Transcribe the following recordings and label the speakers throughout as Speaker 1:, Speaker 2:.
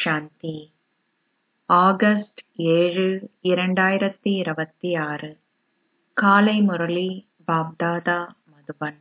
Speaker 1: சாந்தி August ஏழு இரண்டாயிரத்தி இருபத்தி ஆறு காலை முரளி பாப்தாதா மதுபன்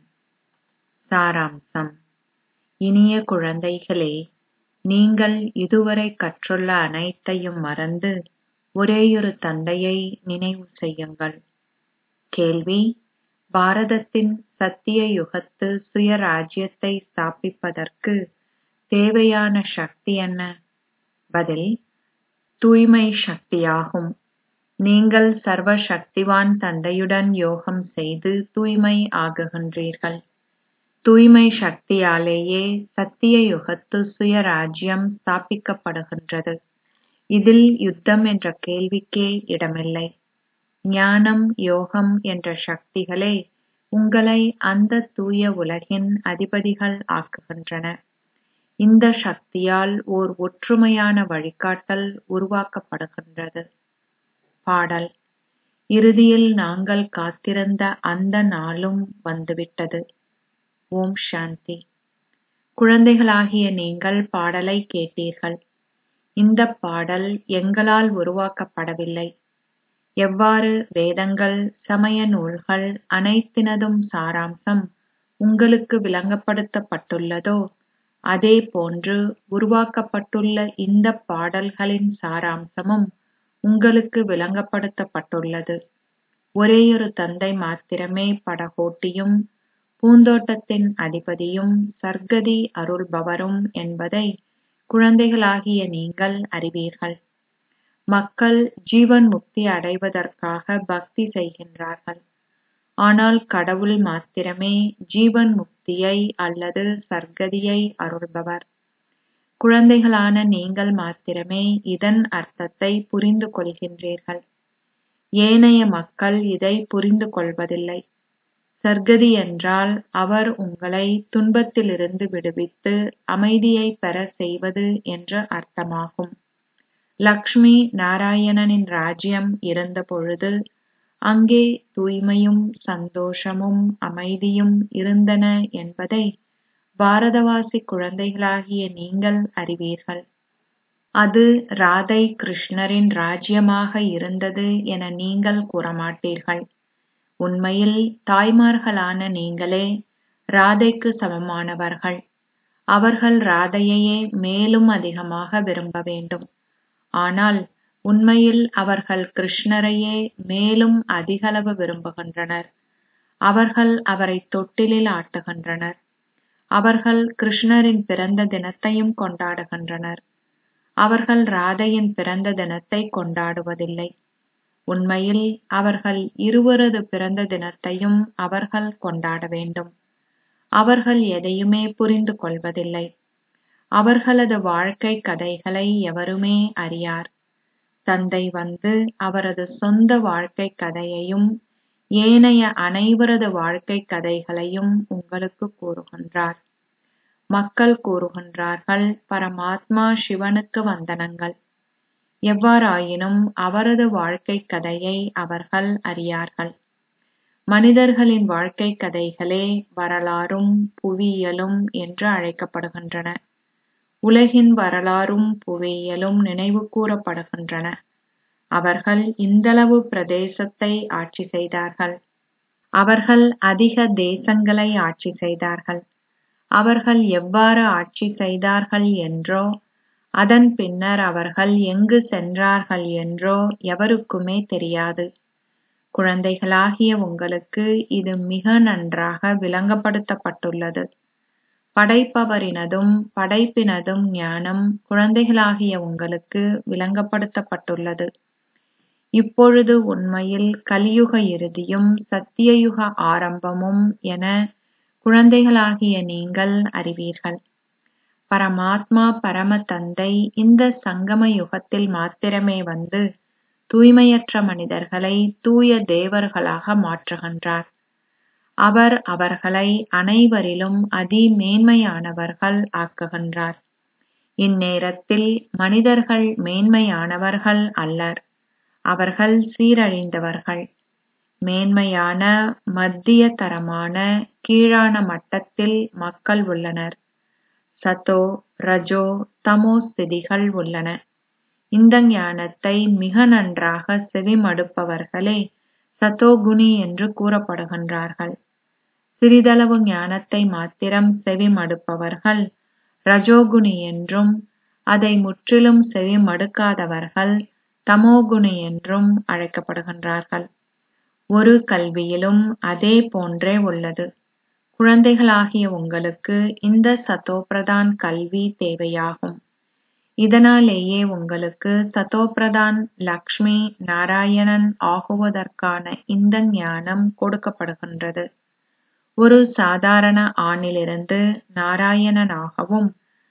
Speaker 1: சாராம்சம் இனிய குழந்தைகளே நீங்கள் இதுவரை கற்றுள்ள அனைத்தையும் மறந்து ஒரேயொரு தந்தையை நினைவு செய்யுங்கள் கேள்வி பாரதத்தின் சத்திய யுகத்து சுயராஜ்யத்தை ஸ்தாபிப்பதற்கு தேவையான சக்தி என்ன பதில் தூய்மை சக்தியாகும் நீங்கள் சர்வ சக்திவான் தந்தையுடன் யோகம் செய்து தூய்மை ஆகுகின்றீர்கள் தூய்மை சக்தியாலேயே சத்திய யுகத்து சுயராஜ்யம் ஸ்தாபிக்கப்படுகின்றது இதில் யுத்தம் என்ற கேள்விக்கே இடமில்லை ஞானம் யோகம் என்ற சக்திகளே உங்களை அந்த தூய உலகின் அதிபதிகள் ஆக்குகின்றன இந்த சக்தியால் ஓர் ஒற்றுமையான வழிகாட்டல் உருவாக்கப்படுகின்றது பாடல் இறுதியில் நாங்கள் காத்திருந்த அந்த நாளும் வந்துவிட்டது ஓம் சாந்தி குழந்தைகளாகிய நீங்கள் பாடலை கேட்டீர்கள் இந்த பாடல் எங்களால் உருவாக்கப்படவில்லை எவ்வாறு வேதங்கள் சமய நூல்கள் அனைத்தினதும் சாராம்சம் உங்களுக்கு விளங்கப்படுத்தப்பட்டுள்ளதோ அதே போன்று உருவாக்கப்பட்டுள்ள இந்த பாடல்களின் சாராம்சமும் உங்களுக்கு விளங்கப்படுத்தப்பட்டுள்ளது ஒரேயொரு தந்தை மாத்திரமே படகோட்டியும் பூந்தோட்டத்தின் அதிபதியும் சர்க்கதி அருள்பவரும் என்பதை குழந்தைகளாகிய நீங்கள் அறிவீர்கள் மக்கள் ஜீவன் முக்தி அடைவதற்காக பக்தி செய்கின்றார்கள் ஆனால் கடவுள் மாத்திரமே ஜீவன் முக்தியை அல்லது சர்க்கதியை அருள்பவர் குழந்தைகளான நீங்கள் மாத்திரமே இதன் அர்த்தத்தை புரிந்து கொள்கின்றீர்கள் ஏனைய மக்கள் இதை புரிந்து கொள்வதில்லை சர்க்கதி என்றால் அவர் உங்களை துன்பத்திலிருந்து விடுவித்து அமைதியை பெற செய்வது என்ற அர்த்தமாகும் லக்ஷ்மி நாராயணனின் ராஜ்யம் இருந்த பொழுது அங்கே தூய்மையும் சந்தோஷமும் அமைதியும் இருந்தன என்பதை பாரதவாசி குழந்தைகளாகிய நீங்கள் அறிவீர்கள் அது ராதை கிருஷ்ணரின் ராஜ்யமாக இருந்தது என நீங்கள் கூறமாட்டீர்கள் உண்மையில் தாய்மார்களான நீங்களே ராதைக்கு சமமானவர்கள் அவர்கள் ராதையையே மேலும் அதிகமாக விரும்ப வேண்டும் ஆனால் உண்மையில் அவர்கள் கிருஷ்ணரையே மேலும் அதிகளவு விரும்புகின்றனர் அவர்கள் அவரை தொட்டிலில் ஆட்டுகின்றனர் அவர்கள் கிருஷ்ணரின் பிறந்த தினத்தையும் கொண்டாடுகின்றனர் அவர்கள் ராதையின் பிறந்த தினத்தை கொண்டாடுவதில்லை உண்மையில் அவர்கள் இருவரது பிறந்த தினத்தையும் அவர்கள் கொண்டாட வேண்டும் அவர்கள் எதையுமே புரிந்து கொள்வதில்லை அவர்களது வாழ்க்கை கதைகளை எவருமே அறியார் தந்தை வந்து அவரது சொந்த வாழ்க்கை கதையையும் ஏனைய அனைவரது வாழ்க்கை கதைகளையும் உங்களுக்கு கூறுகின்றார் மக்கள் கூறுகின்றார்கள் பரமாத்மா சிவனுக்கு வந்தனங்கள் எவ்வாறாயினும் அவரது வாழ்க்கை கதையை அவர்கள் அறியார்கள் மனிதர்களின் வாழ்க்கை கதைகளே வரலாறும் புவியியலும் என்று அழைக்கப்படுகின்றன உலகின் வரலாறும் புவியியலும் நினைவு கூறப்படுகின்றன அவர்கள் இந்தளவு பிரதேசத்தை ஆட்சி செய்தார்கள் அவர்கள் அதிக தேசங்களை ஆட்சி செய்தார்கள் அவர்கள் எவ்வாறு ஆட்சி செய்தார்கள் என்றோ அதன் பின்னர் அவர்கள் எங்கு சென்றார்கள் என்றோ எவருக்குமே தெரியாது குழந்தைகளாகிய உங்களுக்கு இது மிக நன்றாக விளங்கப்படுத்தப்பட்டுள்ளது படைப்பவரினதும் படைப்பினதும் ஞானம் குழந்தைகளாகிய உங்களுக்கு விளங்கப்படுத்தப்பட்டுள்ளது இப்பொழுது உண்மையில் கலியுக இறுதியும் சத்தியயுக ஆரம்பமும் என குழந்தைகளாகிய நீங்கள் அறிவீர்கள் பரமாத்மா பரம தந்தை இந்த சங்கம யுகத்தில் மாத்திரமே வந்து தூய்மையற்ற மனிதர்களை தூய தேவர்களாக மாற்றுகின்றார் அவர் அவர்களை அனைவரிலும் அதி மேன்மையானவர்கள் ஆக்குகின்றார் இந்நேரத்தில் மனிதர்கள் மேன்மையானவர்கள் அல்லர் அவர்கள் சீரழிந்தவர்கள் மேன்மையான மத்திய தரமான கீழான மட்டத்தில் மக்கள் உள்ளனர் சதோ ரஜோ தமோ ஸ்திதிகள் உள்ளன இந்த ஞானத்தை மிக நன்றாக செவிமடுப்பவர்களே சதோகுணி என்று கூறப்படுகின்றார்கள் சிறிதளவு ஞானத்தை மாத்திரம் செவிமடுப்பவர்கள் ரஜோகுணி என்றும் அதை முற்றிலும் செவிமடுக்காதவர்கள் தமோகுணி என்றும் அழைக்கப்படுகின்றார்கள் ஒரு கல்வியிலும் அதே போன்றே உள்ளது குழந்தைகளாகிய உங்களுக்கு இந்த சதோபிரதான் கல்வி தேவையாகும் இதனாலேயே உங்களுக்கு சதோபிரதான் லக்ஷ்மி நாராயணன் ஆகுவதற்கான இந்த ஞானம் கொடுக்கப்படுகின்றது ஒரு சாதாரண ஆணிலிருந்து நாராயணனாகவும்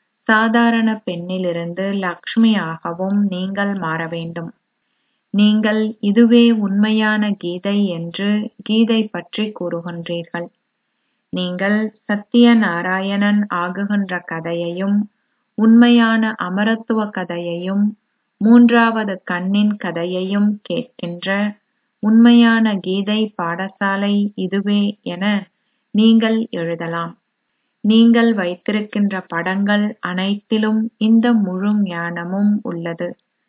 Speaker 1: சாதாரண பெண்ணிலிருந்து லக்ஷ்மியாகவும் நீங்கள் மாற வேண்டும் நீங்கள் இதுவே உண்மையான கீதை என்று கீதை பற்றி கூறுகின்றீர்கள் நீங்கள் சத்திய நாராயணன் ஆகுகின்ற கதையையும் உண்மையான அமரத்துவ கதையையும் மூன்றாவது கண்ணின் கதையையும் கேட்கின்ற உண்மையான கீதை பாடசாலை இதுவே என நீங்கள் எழுதலாம் நீங்கள் வைத்திருக்கின்ற படங்கள் அனைத்திலும் இந்த முழு ஞானமும் உள்ளது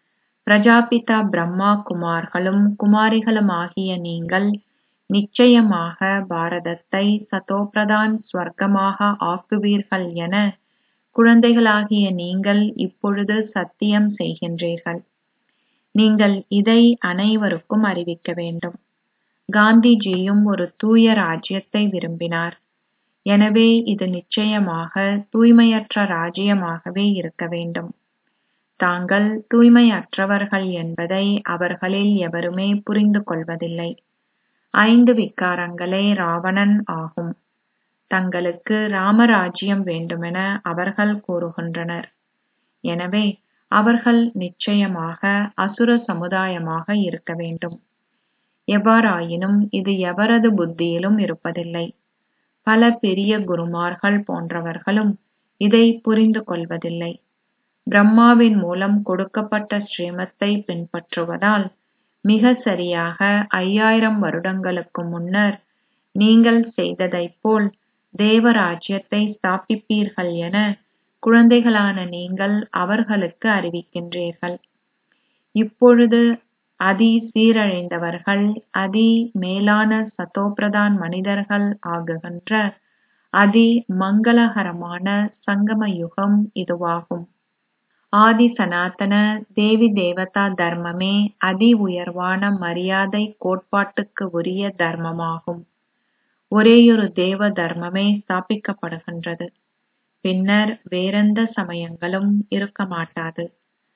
Speaker 1: பிரஜாபிதா பிரம்மா குமார்களும் குமாரிகளுமாகிய நீங்கள் நிச்சயமாக பாரதத்தை சதோபிரதான் ஸ்வர்க்கமாக ஆக்குவீர்கள் என குழந்தைகளாகிய நீங்கள் இப்பொழுது சத்தியம் செய்கின்றீர்கள் நீங்கள் இதை அனைவருக்கும் அறிவிக்க வேண்டும் காந்திஜியும் ஒரு தூய ராஜ்யத்தை விரும்பினார் எனவே இது நிச்சயமாக தூய்மையற்ற ராஜ்யமாகவே இருக்க வேண்டும் தாங்கள் தூய்மையற்றவர்கள் என்பதை அவர்களில் எவருமே புரிந்து கொள்வதில்லை ஐந்து விக்காரங்களே ராவணன் ஆகும் தங்களுக்கு ராமராஜ்யம் வேண்டுமென அவர்கள் கூறுகின்றனர் எனவே அவர்கள் நிச்சயமாக அசுர சமுதாயமாக இருக்க வேண்டும் எவ்வாறாயினும் இது எவரது புத்தியிலும் இருப்பதில்லை பல பெரிய குருமார்கள் போன்றவர்களும் இதை புரிந்து கொள்வதில்லை பிரம்மாவின் மூலம் கொடுக்கப்பட்ட ஸ்ரீமத்தை பின்பற்றுவதால் மிக சரியாக ஐயாயிரம் வருடங்களுக்கு முன்னர் நீங்கள் செய்ததைப் போல் தேவராஜ்யத்தை ஸ்தாபிப்பீர்கள் என குழந்தைகளான நீங்கள் அவர்களுக்கு அறிவிக்கின்றீர்கள் இப்பொழுது அதி சீரழிந்தவர்கள் அதி மேலான சதோபிரதான் மனிதர்கள் ஆகுகின்ற அதி மங்களகரமான சங்கம யுகம் இதுவாகும் ஆதி சனாதன தேவி தேவதா தர்மமே அதி உயர்வான மரியாதை கோட்பாட்டுக்கு உரிய தர்மமாகும் ஒரேயொரு தேவ தர்மமே ஸ்தாபிக்கப்படுகின்றது பின்னர் வேறெந்த சமயங்களும் இருக்க மாட்டாது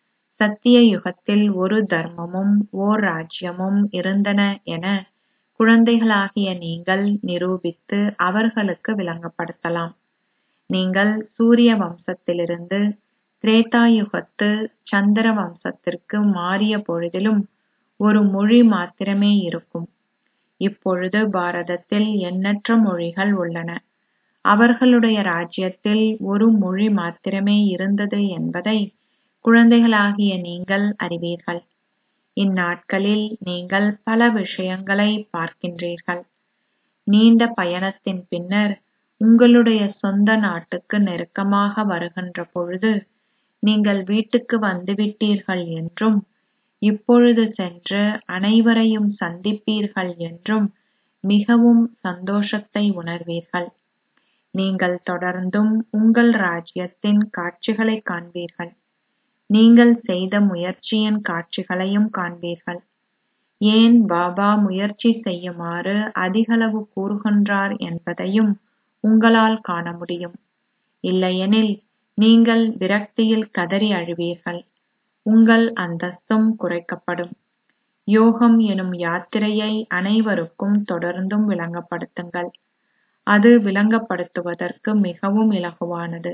Speaker 1: சத்திய யுகத்தில் ஒரு தர்மமும் ஓர் ராஜ்யமும் இருந்தன என குழந்தைகளாகிய நீங்கள் நிரூபித்து அவர்களுக்கு விளங்கப்படுத்தலாம் நீங்கள் சூரிய வம்சத்திலிருந்து திரேதாயுகத்து சந்திர வம்சத்திற்கு மாறிய பொழுதிலும் ஒரு மொழி மாத்திரமே இருக்கும் இப்பொழுது பாரதத்தில் எண்ணற்ற மொழிகள் உள்ளன அவர்களுடைய ராஜ்யத்தில் ஒரு மொழி மாத்திரமே இருந்தது என்பதை குழந்தைகளாகிய நீங்கள் அறிவீர்கள் இந்நாட்களில் நீங்கள் பல விஷயங்களை பார்க்கின்றீர்கள் நீண்ட பயணத்தின் பின்னர் உங்களுடைய சொந்த நாட்டுக்கு நெருக்கமாக வருகின்ற பொழுது நீங்கள் வீட்டுக்கு வந்துவிட்டீர்கள் என்றும் இப்பொழுது சென்று அனைவரையும் சந்திப்பீர்கள் என்றும் மிகவும் சந்தோஷத்தை உணர்வீர்கள் நீங்கள் தொடர்ந்தும் உங்கள் ராஜ்யத்தின் காட்சிகளை காண்பீர்கள் நீங்கள் செய்த முயற்சியின் காட்சிகளையும் காண்பீர்கள் ஏன் பாபா முயற்சி செய்யுமாறு அதிகளவு கூறுகின்றார் என்பதையும் உங்களால் காண முடியும் இல்லையெனில் நீங்கள் விரக்தியில் கதறி அழுவீர்கள் உங்கள் அந்தஸ்தும் குறைக்கப்படும் யோகம் எனும் யாத்திரையை அனைவருக்கும் தொடர்ந்தும் விளங்கப்படுத்துங்கள் அது விளங்கப்படுத்துவதற்கு மிகவும் இலகுவானது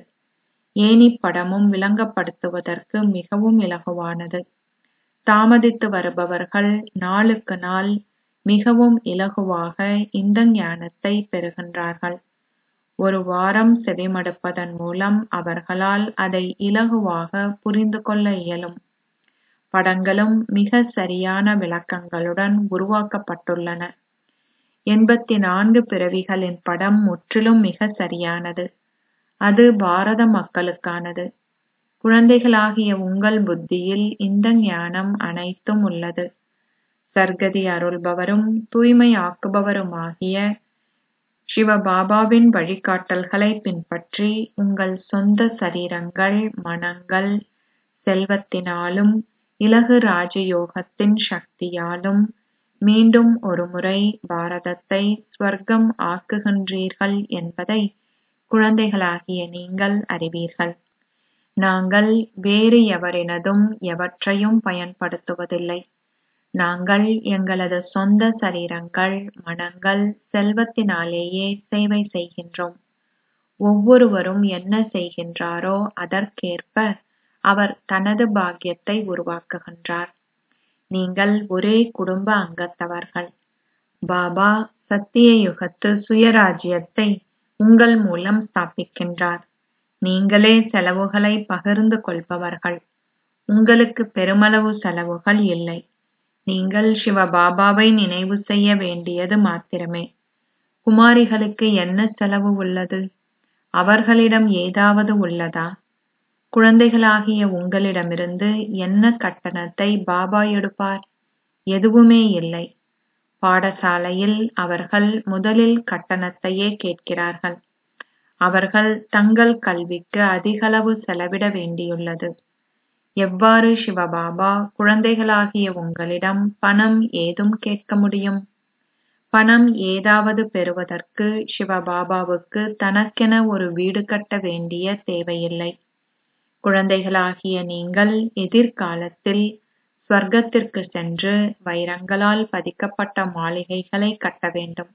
Speaker 1: ஏணிப்படமும் விளங்கப்படுத்துவதற்கு மிகவும் இலகுவானது தாமதித்து வருபவர்கள் நாளுக்கு நாள் மிகவும் இலகுவாக இந்த ஞானத்தை பெறுகின்றார்கள் ஒரு வாரம் செவிமடுப்பதன் மூலம் அவர்களால் அதை இலகுவாக புரிந்து கொள்ள இயலும் படங்களும் மிக சரியான விளக்கங்களுடன் உருவாக்கப்பட்டுள்ளன எண்பத்தி நான்கு பிறவிகளின் படம் முற்றிலும் மிக சரியானது அது பாரத மக்களுக்கானது குழந்தைகளாகிய உங்கள் புத்தியில் இந்த ஞானம் அனைத்தும் உள்ளது சர்க்கதி அருள்பவரும் தூய்மையாக்குபவருமாகிய சிவபாபாவின் வழிகாட்டல்களை பின்பற்றி உங்கள் சொந்த சரீரங்கள் மனங்கள் செல்வத்தினாலும் இலகு ராஜயோகத்தின் சக்தியாலும் மீண்டும் ஒருமுறை பாரதத்தை ஸ்வர்க்கம் ஆக்குகின்றீர்கள் என்பதை குழந்தைகளாகிய நீங்கள் அறிவீர்கள் நாங்கள் வேறு எவரினதும் எவற்றையும் பயன்படுத்துவதில்லை நாங்கள் எங்களது சொந்த சரீரங்கள் மனங்கள் செல்வத்தினாலேயே சேவை செய்கின்றோம் ஒவ்வொருவரும் என்ன செய்கின்றாரோ அதற்கேற்ப அவர் தனது பாக்கியத்தை உருவாக்குகின்றார் நீங்கள் ஒரே குடும்ப அங்கத்தவர்கள் பாபா சத்திய யுகத்து சுயராஜ்யத்தை உங்கள் மூலம் ஸ்தாபிக்கின்றார் நீங்களே செலவுகளை பகிர்ந்து கொள்பவர்கள் உங்களுக்கு பெருமளவு செலவுகள் இல்லை நீங்கள் சிவபாபாவை நினைவு செய்ய வேண்டியது மாத்திரமே குமாரிகளுக்கு என்ன செலவு உள்ளது அவர்களிடம் ஏதாவது உள்ளதா குழந்தைகளாகிய உங்களிடமிருந்து என்ன கட்டணத்தை பாபா எடுப்பார் எதுவுமே இல்லை பாடசாலையில் அவர்கள் முதலில் கட்டணத்தையே கேட்கிறார்கள் அவர்கள் தங்கள் கல்விக்கு அதிகளவு செலவிட வேண்டியுள்ளது எவ்வாறு சிவபாபா குழந்தைகளாகிய உங்களிடம் பணம் ஏதும் கேட்க முடியும் பணம் ஏதாவது பெறுவதற்கு சிவபாபாவுக்கு தனக்கென ஒரு வீடு கட்ட வேண்டிய தேவையில்லை குழந்தைகளாகிய நீங்கள் எதிர்காலத்தில் ஸ்வர்க்கத்திற்கு சென்று வைரங்களால் பதிக்கப்பட்ட மாளிகைகளை கட்ட வேண்டும்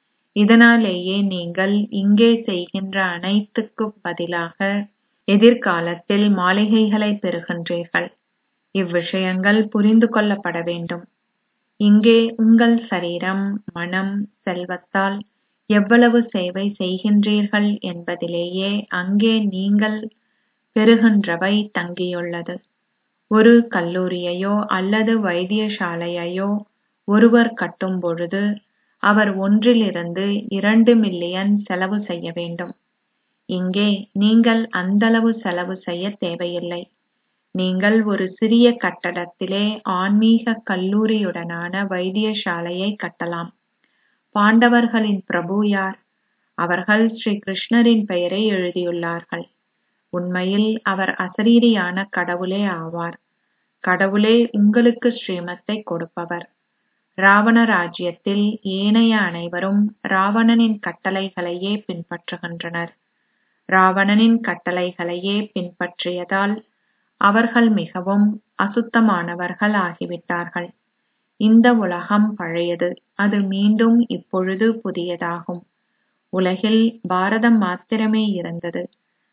Speaker 1: இதனாலேயே நீங்கள் இங்கே செய்கின்ற அனைத்துக்கும் பதிலாக எதிர்காலத்தில் மாளிகைகளை பெறுகின்றீர்கள் இவ்விஷயங்கள் புரிந்து கொள்ளப்பட வேண்டும் இங்கே உங்கள் சரீரம் மனம் செல்வத்தால் எவ்வளவு சேவை செய்கின்றீர்கள் என்பதிலேயே அங்கே நீங்கள் பெறுகின்றவை தங்கியுள்ளது ஒரு கல்லூரியையோ அல்லது வைத்தியசாலையையோ ஒருவர் கட்டும் பொழுது அவர் ஒன்றிலிருந்து இரண்டு மில்லியன் செலவு செய்ய வேண்டும் இங்கே நீங்கள் அந்தளவு செலவு செய்ய தேவையில்லை நீங்கள் ஒரு சிறிய கட்டடத்திலே ஆன்மீக கல்லூரியுடனான வைத்தியசாலையை கட்டலாம் பாண்டவர்களின் பிரபு யார் அவர்கள் ஸ்ரீ கிருஷ்ணரின் பெயரை எழுதியுள்ளார்கள் உண்மையில் அவர் அசரீரியான கடவுளே ஆவார் கடவுளே உங்களுக்கு ஸ்ரீமத்தை கொடுப்பவர் ராவண ராஜ்யத்தில் ஏனைய அனைவரும் ராவணனின் கட்டளைகளையே பின்பற்றுகின்றனர் ராவணனின் கட்டளைகளையே பின்பற்றியதால் அவர்கள் மிகவும் அசுத்தமானவர்கள் ஆகிவிட்டார்கள் இந்த உலகம் பழையது அது மீண்டும் இப்பொழுது புதியதாகும் உலகில் பாரதம் மாத்திரமே இருந்தது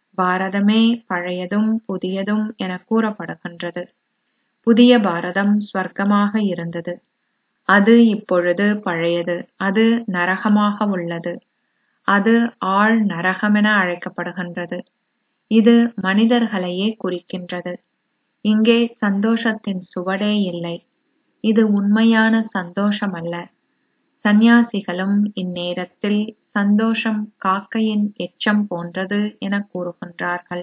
Speaker 1: பாரதமே பழையதும் புதியதும் என கூறப்படுகின்றது புதிய பாரதம் ஸ்வர்க்கமாக இருந்தது அது இப்பொழுது பழையது அது நரகமாக உள்ளது அது ஆழ் நரகமென அழைக்கப்படுகின்றது இது மனிதர்களையே குறிக்கின்றது இங்கே சந்தோஷத்தின் சுவடே இல்லை இது உண்மையான சந்தோஷமல்ல சந்நியாசிகளும் இந்நேரத்தில் சந்தோஷம் காக்கையின் எச்சம் போன்றது என கூறுகின்றார்கள்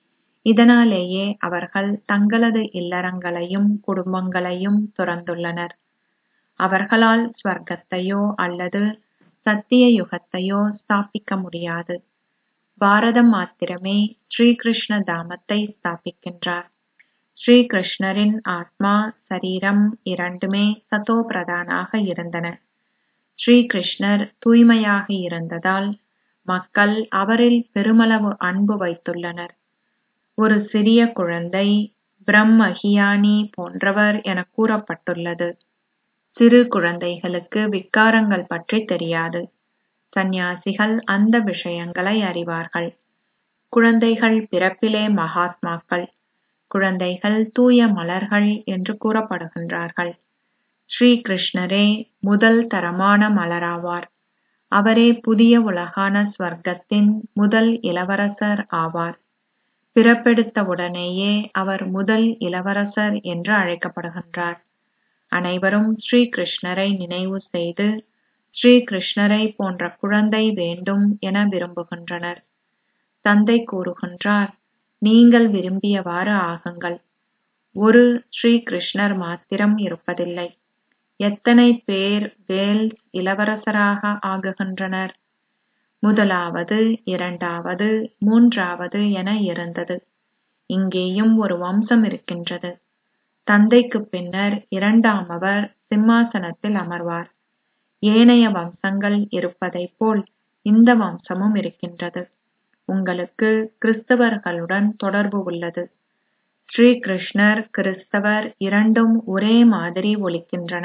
Speaker 1: இதனாலேயே அவர்கள் தங்களது இல்லறங்களையும் குடும்பங்களையும் துறந்துள்ளனர் அவர்களால் ஸ்வர்க்கத்தையோ அல்லது சத்திய யுகத்தையோ ஸ்தாபிக்க முடியாது பாரதம் மாத்திரமே ஸ்ரீகிருஷ்ண தாமத்தை ஸ்தாபிக்கின்றார் ஸ்ரீகிருஷ்ணரின் ஆத்மா சரீரம் இரண்டுமே சதோ பிரதானாக இருந்தன ஸ்ரீகிருஷ்ணர் தூய்மையாக இருந்ததால் மக்கள் அவரில் பெருமளவு அன்பு வைத்துள்ளனர் ஒரு சிறிய குழந்தை பிரம்மஹியானி போன்றவர் என கூறப்பட்டுள்ளது சிறு குழந்தைகளுக்கு விக்காரங்கள் பற்றி தெரியாது சந்நியாசிகள் அந்த விஷயங்களை அறிவார்கள் குழந்தைகள் பிறப்பிலே மகாத்மாக்கள் குழந்தைகள் தூய மலர்கள் என்று கூறப்படுகின்றார்கள் ஸ்ரீ கிருஷ்ணரே முதல் தரமான மலராவார் அவரே புதிய உலகான ஸ்வர்க்கத்தின் முதல் இளவரசர் ஆவார் பிறப்பெடுத்தவுடனேயே அவர் முதல் இளவரசர் என்று அழைக்கப்படுகின்றார் அனைவரும் ஸ்ரீ கிருஷ்ணரை நினைவு செய்து ஸ்ரீ கிருஷ்ணரை போன்ற குழந்தை வேண்டும் என விரும்புகின்றனர் தந்தை கூறுகின்றார் நீங்கள் விரும்பியவாறு ஆகுங்கள் ஒரு ஸ்ரீ கிருஷ்ணர் மாத்திரம் இருப்பதில்லை எத்தனை பேர் வேல்ஸ் இளவரசராக ஆகுகின்றனர் முதலாவது இரண்டாவது மூன்றாவது என இருந்தது இங்கேயும் ஒரு வம்சம் இருக்கின்றது தந்தைக்கு பின்னர் இரண்டாமவர் சிம்மாசனத்தில் அமர்வார் ஏனைய வம்சங்கள் இருப்பதைப் போல் இந்த வம்சமும் இருக்கின்றது உங்களுக்கு கிறிஸ்தவர்களுடன் தொடர்பு உள்ளது ஸ்ரீ கிருஷ்ணர் கிறிஸ்தவர் இரண்டும் ஒரே மாதிரி ஒலிக்கின்றன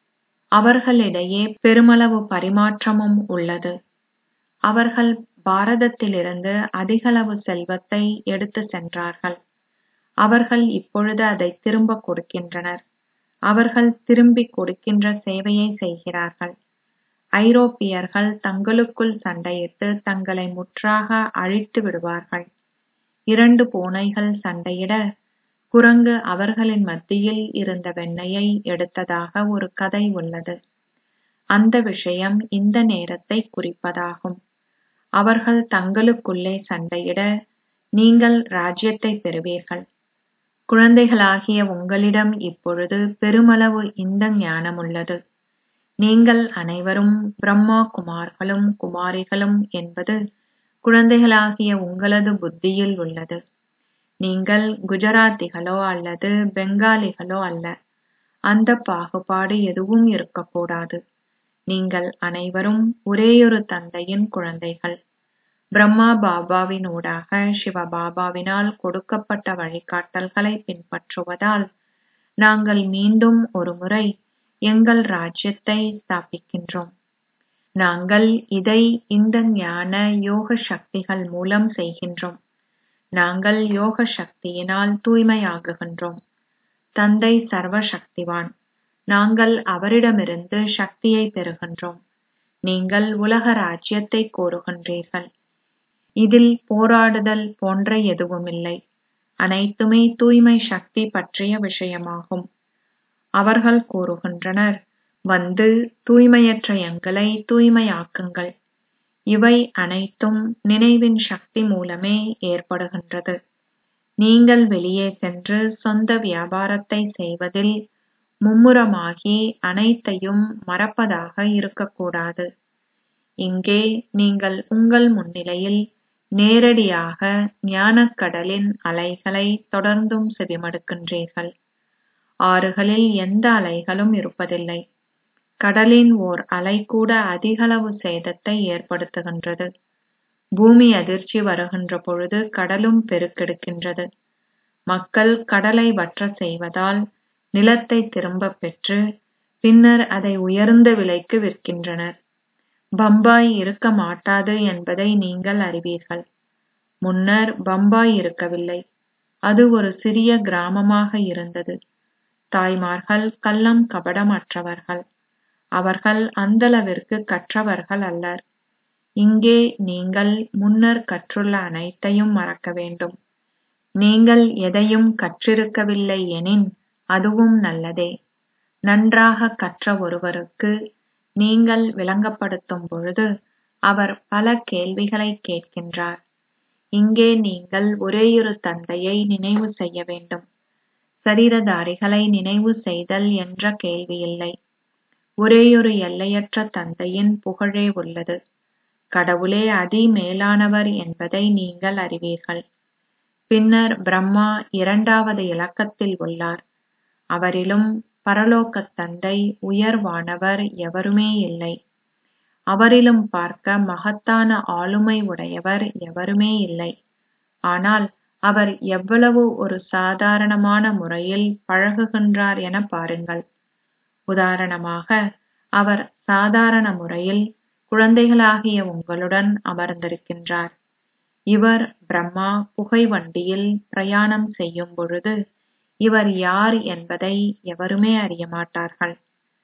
Speaker 1: அவர்களிடையே பெருமளவு பரிமாற்றமும் உள்ளது அவர்கள் பாரதத்திலிருந்து அதிகளவு செல்வத்தை எடுத்து சென்றார்கள் அவர்கள் இப்பொழுது அதை திரும்ப கொடுக்கின்றனர் அவர்கள் திரும்பிக் கொடுக்கின்ற சேவையை செய்கிறார்கள் ஐரோப்பியர்கள் தங்களுக்குள் சண்டையிட்டு தங்களை முற்றாக அழித்து விடுவார்கள் இரண்டு பூனைகள் சண்டையிட குரங்கு அவர்களின் மத்தியில் இருந்த வெண்ணெயை எடுத்ததாக ஒரு கதை உள்ளது அந்த விஷயம் இந்த நேரத்தை குறிப்பதாகும் அவர்கள் தங்களுக்குள்ளே சண்டையிட நீங்கள் ராஜ்யத்தை பெறுவீர்கள் குழந்தைகளாகிய உங்களிடம் இப்பொழுது பெருமளவு இந்த ஞானம் உள்ளது நீங்கள் அனைவரும் பிரம்மா குமார்களும் குமாரிகளும் என்பது குழந்தைகளாகிய உங்களது புத்தியில் உள்ளது நீங்கள் குஜராத்திகளோ அல்லது பெங்காலிகளோ அல்ல அந்த பாகுபாடு எதுவும் இருக்கக்கூடாது நீங்கள் அனைவரும் ஒரேயொரு தந்தையின் குழந்தைகள் பிரம்மா பாபாவினூடாக சிவ பாபாவினால் கொடுக்கப்பட்ட வழிகாட்டல்களை பின்பற்றுவதால் நாங்கள் மீண்டும் ஒருமுறை எங்கள் ராஜ்யத்தை ஸ்தாபிக்கின்றோம் நாங்கள் இதை இந்த ஞான யோக சக்திகள் மூலம் செய்கின்றோம் நாங்கள் யோக சக்தியினால் தூய்மையாகுகின்றோம் தந்தை சர்வ சக்திவான் நாங்கள் அவரிடமிருந்து சக்தியை பெறுகின்றோம் நீங்கள் உலக ராஜ்யத்தை கோருகின்றீர்கள் இதில் போராடுதல் போன்ற எதுவுமில்லை அனைத்துமே தூய்மை சக்தி பற்றிய விஷயமாகும் அவர்கள் கூறுகின்றனர் வந்து தூய்மையற்ற எங்களை தூய்மையாக்குங்கள் இவை அனைத்தும் நினைவின் சக்தி மூலமே ஏற்படுகின்றது நீங்கள் வெளியே சென்று சொந்த வியாபாரத்தை செய்வதில் மும்முரமாகி அனைத்தையும் மறப்பதாக இருக்கக்கூடாது இங்கே நீங்கள் உங்கள் முன்னிலையில் நேரடியாக ஞானக்கடலின் அலைகளை தொடர்ந்தும் செவிமடுக்கின்றீர்கள் ஆறுகளில் எந்த அலைகளும் இருப்பதில்லை கடலின் ஓர் அலை கூட அதிகளவு சேதத்தை ஏற்படுத்துகின்றது பூமி அதிர்ச்சி வருகின்ற பொழுது கடலும் பெருக்கெடுக்கின்றது மக்கள் கடலை வற்ற செய்வதால் நிலத்தை திரும்பப் பெற்று பின்னர் அதை உயர்ந்த விலைக்கு விற்கின்றனர் பம்பாய் இருக்க மாட்டாது என்பதை நீங்கள் அறிவீர்கள் முன்னர் பம்பாய் இருக்கவில்லை அது ஒரு சிறிய கிராமமாக இருந்தது தாய்மார்கள் கள்ளம் கபடம் அற்றவர்கள் அவர்கள் அந்தளவிற்கு கற்றவர்கள் அல்லர் இங்கே நீங்கள் முன்னர் கற்றுள்ள அனைத்தையும் மறக்க வேண்டும் நீங்கள் எதையும் கற்றிருக்கவில்லை எனின் அதுவும் நல்லதே நன்றாக கற்ற ஒருவருக்கு நீங்கள் விளங்கப்படுத்தும் பொழுது அவர் பல கேள்விகளை கேட்கின்றார் இங்கே நீங்கள் ஒரேயொரு தந்தையை நினைவு செய்ய வேண்டும் சரீரதாரிகளை நினைவு செய்தல் என்ற கேள்வியில்லை ஒரேயொரு எல்லையற்ற தந்தையின் புகழே உள்ளது கடவுளே அதி மேலானவர் என்பதை நீங்கள் அறிவீர்கள் பின்னர் பிரம்மா இரண்டாவது இலக்கத்தில் உள்ளார் அவரிலும் பரலோகத் தந்தை உயர்வானவர் எவருமே இல்லை அவரிலும் பார்க்க மகத்தான ஆளுமை உடையவர் எவருமே இல்லை ஆனால் அவர் எவ்வளவு ஒரு சாதாரணமான முறையில் பழகுகின்றார் என பாருங்கள் உதாரணமாக அவர் சாதாரண முறையில் குழந்தைகளாகிய உங்களுடன் அமர்ந்திருக்கின்றார் இவர் பிரம்மா புகை வண்டியில் பிரயாணம் செய்யும் பொழுது இவர் யார் என்பதை எவருமே அறியமாட்டார்கள்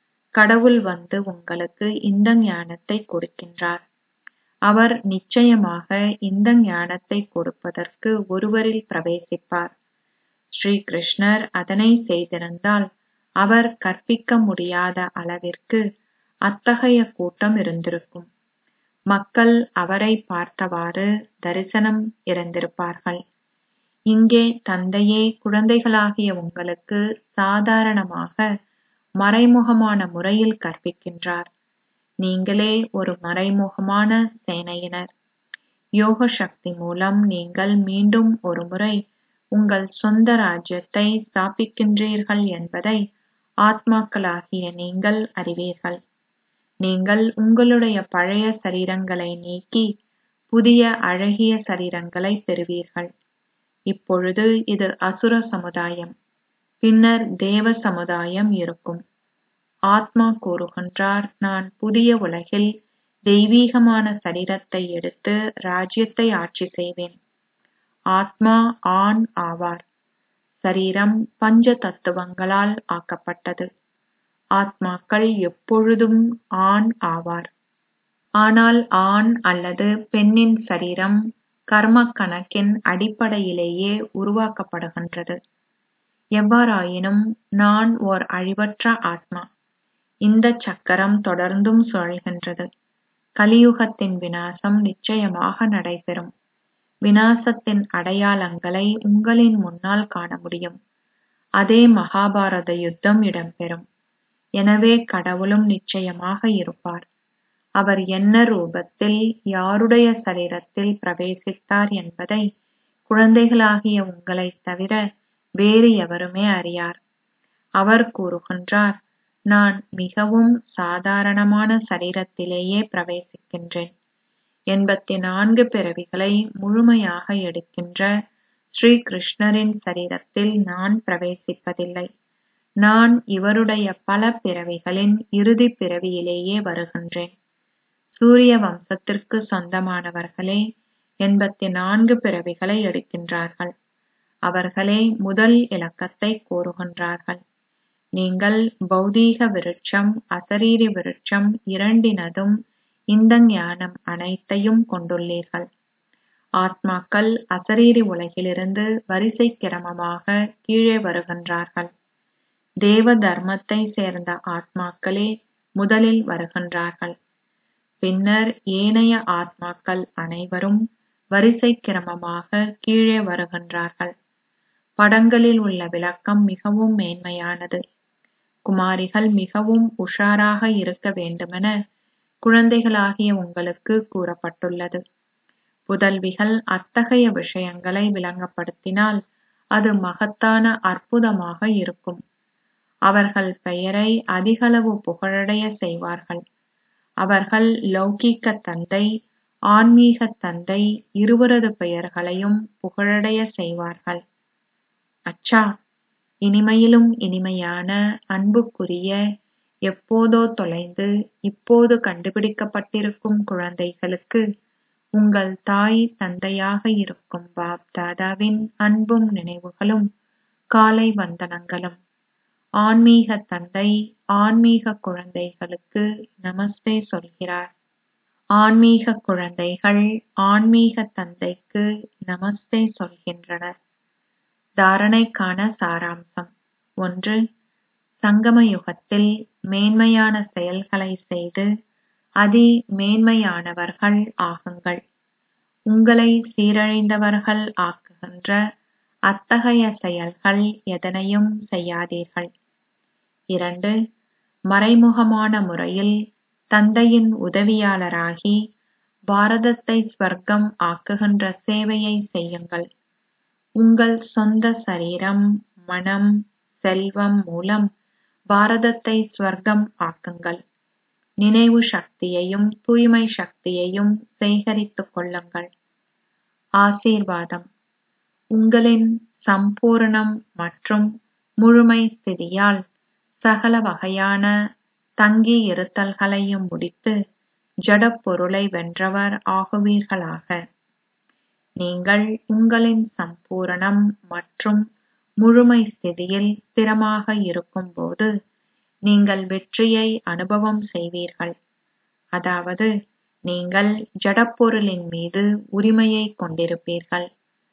Speaker 1: கடவுள் வந்து உங்களுக்கு இந்த ஞானத்தை கொடுக்கின்றார் அவர் நிச்சயமாக இந்த ஞானத்தை கொடுப்பதற்கு ஒருவரில் பிரவேசிப்பார் ஸ்ரீ கிருஷ்ணர் அதனை செய்திருந்தால் அவர் கற்பிக்க முடியாத அளவிற்கு அத்தகைய கூட்டம் இருந்திருக்கும் மக்கள் அவரை பார்த்தவாறு தரிசனம் இறந்திருப்பார்கள் இங்கே தந்தையே குழந்தைகளாகிய உங்களுக்கு சாதாரணமாக மறைமுகமான முறையில் கற்பிக்கின்றார் நீங்களே ஒரு மறைமுகமான சேனையினர் யோக சக்தி மூலம் நீங்கள் மீண்டும் ஒருமுறை உங்கள் சொந்த ராஜ்யத்தை ஸ்தாபிக்கின்றீர்கள் என்பதை ஆத்மாக்களாகிய நீங்கள் அறிவீர்கள் நீங்கள் உங்களுடைய பழைய சரீரங்களை நீக்கி புதிய அழகிய சரீரங்களை பெறுவீர்கள் இப்பொழுது இது அசுர சமுதாயம் பின்னர் தேவ சமுதாயம் இருக்கும் ஆத்மா கூறுகின்றார் நான் புதிய உலகில் தெய்வீகமான சரீரத்தை எடுத்து ராஜ்யத்தை ஆட்சி செய்வேன் ஆத்மா ஆண் ஆவார் சரீரம் பஞ்ச தத்துவங்களால் ஆக்கப்பட்டது ஆத்மாக்கள் எப்பொழுதும் ஆண் ஆவார் ஆனால் ஆண் அல்லது பெண்ணின் சரீரம் கர்ம கணக்கின் அடிப்படையிலேயே உருவாக்கப்படுகின்றது எவ்வாறாயினும் நான் ஓர் அழிவற்ற ஆத்மா இந்த சக்கரம் தொடர்ந்தும் சுழல்கின்றது கலியுகத்தின் வினாசம் நிச்சயமாக நடைபெறும் வினாசத்தின் அடையாளங்களை உங்களின் முன்னால் காண முடியும் அதே மகாபாரத யுத்தம் இடம்பெறும் எனவே கடவுளும் நிச்சயமாக இருப்பார் அவர் என்ன ரூபத்தில் யாருடைய சரீரத்தில் பிரவேசித்தார் என்பதை குழந்தைகளாகிய உங்களைத் தவிர வேறு எவருமே அறியார் அவர் கூறுகின்றார் நான் மிகவும் சாதாரணமான சரீரத்திலேயே பிரவேசிக்கின்றேன் எண்பத்தி நான்கு பிறவிகளை முழுமையாக எடுக்கின்ற ஸ்ரீ கிருஷ்ணரின் சரீரத்தில் நான் பிரவேசிப்பதில்லை நான் இவருடைய பல பிறவிகளின் இறுதி பிறவியிலேயே வருகின்றேன் சூரிய வம்சத்திற்கு சொந்தமானவர்களே எண்பத்தி நான்கு பிறவிகளை எடுக்கின்றார்கள் அவர்களே முதல் இலக்கத்தை கூறுகின்றார்கள் நீங்கள் பௌதீக விருட்சம் அசரீரி விருட்சம் இரண்டினதும் இந்த ஞானம் அனைத்தையும் கொண்டுள்ளீர்கள் ஆத்மாக்கள் அசரீரி உலகிலிருந்து வரிசை கிரமமாக கீழே வருகின்றார்கள் தேவ தர்மத்தை சேர்ந்த ஆத்மாக்களே முதலில் வருகின்றார்கள் பின்னர் ஏனைய ஆத்மாக்கள் அனைவரும் வரிசை கிரமமாக கீழே வருகின்றார்கள் படங்களில் உள்ள விளக்கம் மிகவும் மேன்மையானது குமாரிகள் மிகவும் உஷாராக இருக்க வேண்டுமென குழந்தைகளாகிய உங்களுக்கு கூறப்பட்டுள்ளது புதல்விகள் அத்தகைய விஷயங்களை விளங்கப்படுத்தினால் அது மகத்தான அற்புதமாக இருக்கும் அவர்கள் பெயரை அதிகளவு புகழடைய செய்வார்கள் அவர்கள் லௌகீக தந்தை ஆன்மீக தந்தை இருவரது பெயர்களையும் புகழடைய செய்வார்கள் அச்சா இனிமையிலும் இனிமையான அன்புக்குரிய எப்போதோ தொலைந்து இப்போது கண்டுபிடிக்கப்பட்டிருக்கும் குழந்தைகளுக்கு உங்கள் தாய் தந்தையாக இருக்கும் பாப் தாதாவின் அன்பும் நினைவுகளும் காலை வந்தனங்களும் ஆன்மீக தந்தை ஆன்மீக குழந்தைகளுக்கு நமஸ்தே சொல்கிறார் ஆன்மீக குழந்தைகள் ஆன்மீக தந்தைக்கு நமஸ்தே சொல்கின்றனர் தாரணைக்கான சாராம்சம் ஒன்று சங்கம யுகத்தில் மேன்மையான செயல்களை செய்து அதி மேன்மையானவர்கள் ஆகுங்கள் உங்களை சீரழிந்தவர்கள் ஆக்குகின்ற அத்தகைய செயல்கள் எதனையும் செய்யாதீர்கள் இரண்டு மறைமுகமான முறையில் தந்தையின் உதவியாளராகி பாரதத்தை ஸ்வர்க்கம் ஆக்குகின்ற சேவையை செய்யுங்கள் உங்கள் சொந்த சரீரம் மனம் செல்வம் மூலம் பாரதத்தை ஸ்வர்க்கம் ஆக்குங்கள் நினைவு சக்தியையும் தூய்மை சக்தியையும் சேகரித்துக் கொள்ளுங்கள் ஆசீர்வாதம் உங்களின் சம்பூரணம் மற்றும் முழுமை ஸ்திதியால் சகல வகையான தங்கி இருத்தல்களையும் முடித்து ஜடப் பொருளை வென்றவர் ஆகுவீர்களாக நீங்கள் உங்களின் சம்பூரணம் மற்றும் முழுமை ஸ்திதியில் ஸ்திரமாக இருக்கும்போது நீங்கள் வெற்றியை அனுபவம் செய்வீர்கள் அதாவது நீங்கள் ஜடப்பொருளின் மீது உரிமையை கொண்டிருப்பீர்கள்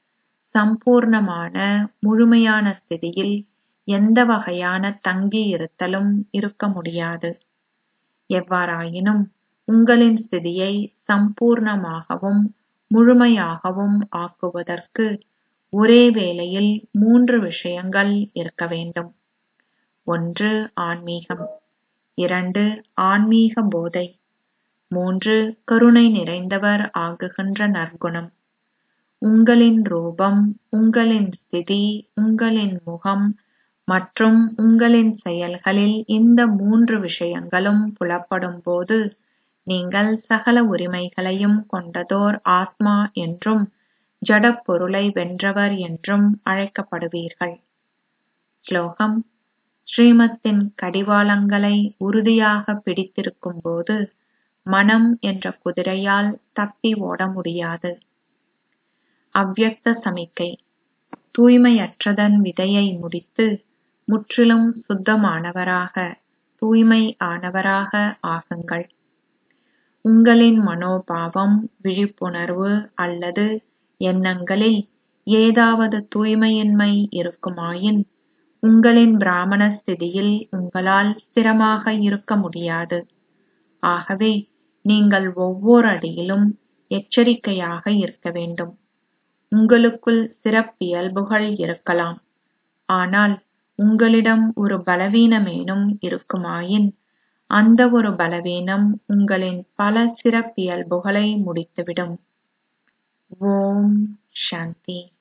Speaker 1: சம்பூர்ணமான முழுமையான ஸ்திதியில் எந்த வகையான தங்கி இருத்தலும் இருக்க முடியாது எவ்வாறாயினும் உங்களின் ஸ்திதியை சம்பூர்ணமாகவும் முழுமையாகவும் ஆக்குவதற்கு ஒரே வேளையில் மூன்று விஷயங்கள் இருக்க வேண்டும் ஒன்று ஆன்மீகம் இரண்டு ஆன்மீக போதை மூன்று கருணை நிறைந்தவர் ஆகுகின்ற நற்குணம் உங்களின் ரூபம் உங்களின் ஸ்திதி உங்களின் முகம் மற்றும் உங்களின் செயல்களில் இந்த மூன்று விஷயங்களும் புலப்படும் போது நீங்கள் சகல உரிமைகளையும் கொண்டதோர் ஆத்மா என்றும் ஜடப் பொருளை வென்றவர் என்றும் அழைக்கப்படுவீர்கள் ஸ்லோகம் ஸ்ரீமத்தின் கடிவாளங்களை உறுதியாக பிடித்திருக்கும் போது மனம் என்ற குதிரையால் தப்பி ஓட முடியாது அவ்யக்த சமிக்கை தூய்மையற்றதன் விதையை முடித்து முற்றிலும் சுத்தமானவராக தூய்மை ஆனவராக ஆகுங்கள் உங்களின் மனோபாவம் விழிப்புணர்வு அல்லது எண்ணங்களில் ஏதாவது தூய்மையின்மை இருக்குமாயின் உங்களின் பிராமண ஸ்திதியில் உங்களால் ஸ்திரமாக இருக்க முடியாது ஆகவே நீங்கள் ஒவ்வொரு அடியிலும் எச்சரிக்கையாக இருக்க வேண்டும் உங்களுக்குள் சிறப்பியல்புகள் இருக்கலாம் ஆனால் உங்களிடம் ஒரு பலவீனமேனும் இருக்குமாயின் அந்த ஒரு பலவீனம் உங்களின் பல சிறப்பியல்புகளை முடித்துவிடும் ஓம் சாந்தி